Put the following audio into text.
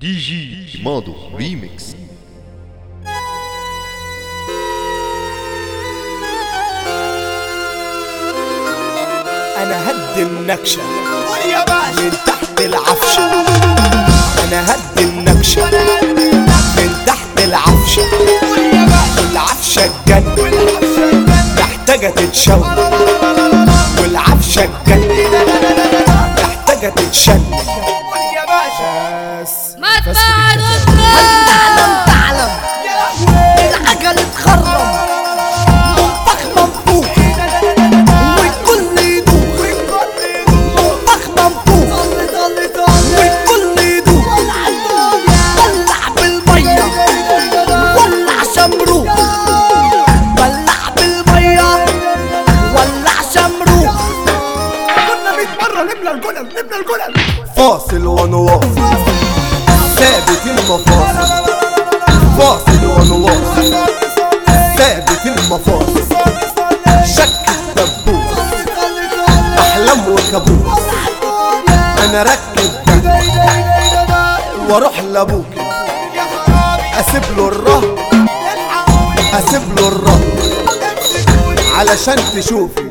دي جي ماضو ريميكس انا هدي النكشة من تحت العفشة انا هدي النكشة من تحت العفشة العفشة الجنة محتاجة تتشوي والعفشة الجنة محتاجة تتشن بس ما بس تبعد تعلم تعلم العجل اتخرم منطق منفوخ والكل يدوخ منطق منفوخ والكل يدوخ ولع بالمية ولع شمروخ ولع بالمية ولع شمروخ كنا 100 مرة نبنى الجلل نبنى الجلل فاصل ونواصل ثابت المفاصل فاصل ونواصل ثابت المفاصل شك الدبوس احلام وكابوس انا ركب ده واروح لابوك اسيب له الرهن اسيب له الرهن علشان تشوفي